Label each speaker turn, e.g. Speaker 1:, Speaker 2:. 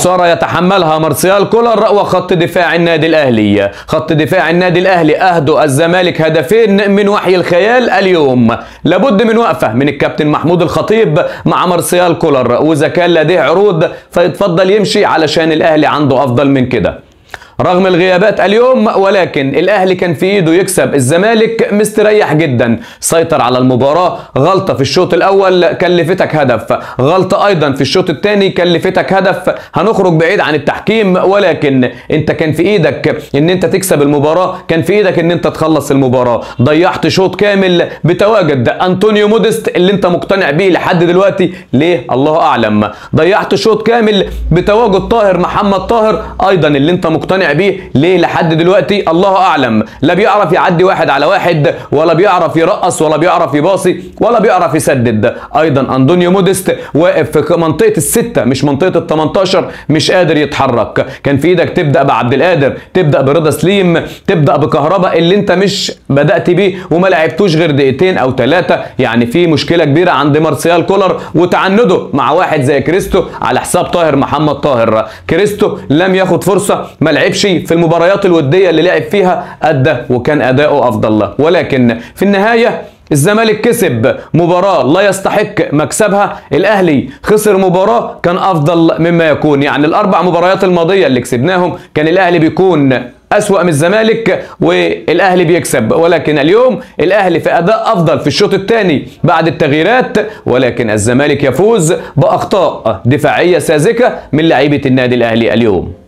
Speaker 1: خسارة يتحملها مارسيال كولر وخط دفاع النادي الأهلي خط دفاع النادي الأهلي أهدوا الزمالك هدفين من وحي الخيال اليوم لابد من وقفة من الكابتن محمود الخطيب مع مارسيال كولر وإذا كان لديه عروض فيتفضل يمشي علشان الأهلي عنده أفضل من كده رغم الغيابات اليوم ولكن الاهلي كان في ايده يكسب الزمالك مستريح جدا سيطر على المباراه غلطه في الشوط الاول كلفتك هدف غلطه ايضا في الشوط الثاني كلفتك هدف هنخرج بعيد عن التحكيم ولكن انت كان في ايدك ان انت تكسب المباراه كان في ايدك ان انت تخلص المباراه ضيعت شوط كامل بتواجد انطونيو موديست اللي انت مقتنع بيه لحد دلوقتي ليه الله اعلم ضيعت شوط كامل بتواجد طاهر محمد طاهر ايضا اللي انت مقتنع بيه ليه لحد دلوقتي الله اعلم لا بيعرف يعدي واحد على واحد ولا بيعرف يرقص ولا بيعرف يباصي ولا بيعرف يسدد ايضا اندونيو موديست واقف في منطقه السته مش منطقه ال 18 مش قادر يتحرك كان في ايدك تبدا بعبد القادر تبدا برضا سليم تبدا بكهرباء اللي انت مش بدات بيه وما لعبتوش غير دقيقتين او ثلاثه يعني في مشكله كبيره عند مارسيال كولر وتعنده مع واحد زي كريستو على حساب طاهر محمد طاهر كريستو لم ياخد فرصه ما لعبش في المباريات الوديه اللي لعب فيها ادى وكان اداؤه افضل ولكن في النهايه الزمالك كسب مباراة لا يستحق مكسبها الأهلي خسر مباراة كان أفضل مما يكون يعني الأربع مباريات الماضية اللي كسبناهم كان الأهلي بيكون أسوأ من الزمالك والأهلي بيكسب ولكن اليوم الأهلي في أداء أفضل في الشوط الثاني بعد التغييرات ولكن الزمالك يفوز بأخطاء دفاعية ساذجة من لعيبة النادي الأهلي اليوم